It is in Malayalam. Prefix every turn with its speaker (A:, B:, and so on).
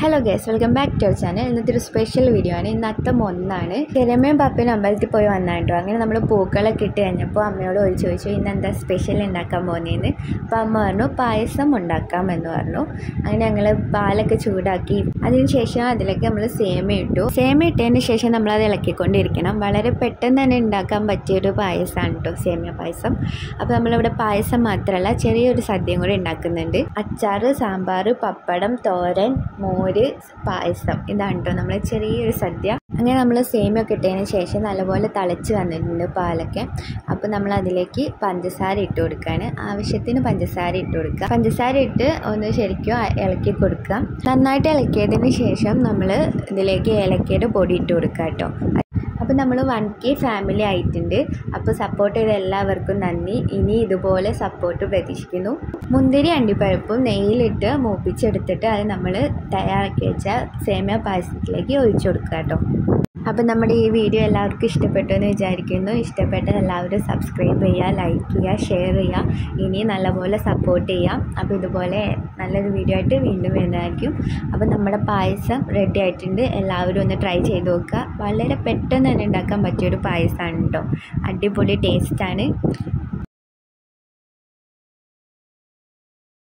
A: hello guys welcome back to our channel ഇന്നത്തെ ഒരു സ്പെഷ്യൽ വീഡിയോ ആണ് ഇന്ന് അത്തം ഒന്നാണ് ചെരമ്മയും പപ്പയും അമ്പലത്തിൽ പോയി വന്നാട്ടോ അങ്ങനെ നമ്മൾ പൂക്കളൊക്കെ ഇട്ട് കഴിഞ്ഞപ്പോൾ അമ്മയോട് ഒരു ചോദിച്ചു ഇന്ന് എന്താ സ്പെഷ്യൽ ഉണ്ടാക്കാൻ പോകുന്നതെന്ന് അപ്പോൾ അമ്മ പറഞ്ഞു പായസം ഉണ്ടാക്കാമെന്ന് പറഞ്ഞു അങ്ങനെ ഞങ്ങൾ പാലൊക്കെ ചൂടാക്കി അതിനുശേഷം അതിലേക്ക് നമ്മൾ സേമ ഇട്ടു സേമ ഇട്ടതിന് ശേഷം നമ്മൾ അത് ഇളക്കിക്കൊണ്ടിരിക്കണം വളരെ പെട്ടെന്ന് തന്നെ ഉണ്ടാക്കാൻ പറ്റിയൊരു പായസമാണ് കേട്ടോ സേമിയ പായസം അപ്പോൾ നമ്മളിവിടെ പായസം മാത്രമല്ല ചെറിയൊരു സദ്യയും കൂടി ഉണ്ടാക്കുന്നുണ്ട് അച്ചാറ് സാമ്പാർ പപ്പടം തോരൻ മോര് പായസം ഇതാണ് കേട്ടോ നമ്മൾ ചെറിയൊരു സദ്യ അങ്ങനെ നമ്മൾ സേമിയൊക്കെ ഇട്ടതിന് ശേഷം നല്ലപോലെ തിളച്ച് വന്നിട്ടുണ്ട് പാലൊക്കെ അപ്പോൾ നമ്മൾ അതിലേക്ക് പഞ്ചസാര ഇട്ട് കൊടുക്കുകയാണ് ആവശ്യത്തിന് പഞ്ചസാര ഇട്ട് കൊടുക്കുക പഞ്ചസാര ഇട്ട് ഒന്ന് ശരിക്കും അ- ഇളക്കി കൊടുക്കുക നന്നായിട്ട് ഇളക്കിയതിന് ശേഷം നമ്മൾ ഇതിലേക്ക് ഏലക്കയുടെ പൊടി ഇട്ട് കൊടുക്കുക കേട്ടോ അപ്പോൾ നമ്മൾ വൺ കെ ഫാമിലി ആയിട്ടുണ്ട് അപ്പോൾ സപ്പോർട്ട് ചെയ്ത എല്ലാവർക്കും നന്ദി ഇനി ഇതുപോലെ സപ്പോർട്ട് പ്രതീക്ഷിക്കുന്നു മുന്തിരി അണ്ടിപ്പഴപ്പും നെയ്യിലിട്ട് മൂപ്പിച്ചെടുത്തിട്ട് അത് നമ്മൾ തയ്യാറാക്കി വെച്ച സേമിയ പായസത്തിലേക്ക് ഒഴിച്ചു കൊടുക്കുക കേട്ടോ അപ്പോൾ നമ്മുടെ ഈ വീഡിയോ എല്ലാവർക്കും ഇഷ്ടപ്പെട്ടു എന്ന് വിചാരിക്കുന്നു ഇഷ്ടപ്പെട്ട എല്ലാവരും സബ്സ്ക്രൈബ് ചെയ്യുക ലൈക്ക് ചെയ്യുക ഷെയർ ചെയ്യുക ഇനി നല്ലപോലെ സപ്പോർട്ട് ചെയ്യാം അപ്പോൾ ഇതുപോലെ നല്ലൊരു വീഡിയോ ആയിട്ട് വീണ്ടും വരുന്നതായിരിക്കും അപ്പോൾ നമ്മുടെ പായസം റെഡി ആയിട്ടുണ്ട് എല്ലാവരും ഒന്ന് ട്രൈ ചെയ്ത് നോക്കുക വളരെ പെട്ടെന്ന് തന്നെ ഉണ്ടാക്കാൻ പറ്റിയൊരു പായസമാണ് കേട്ടോ അടിപൊളി ടേസ്റ്റാണ്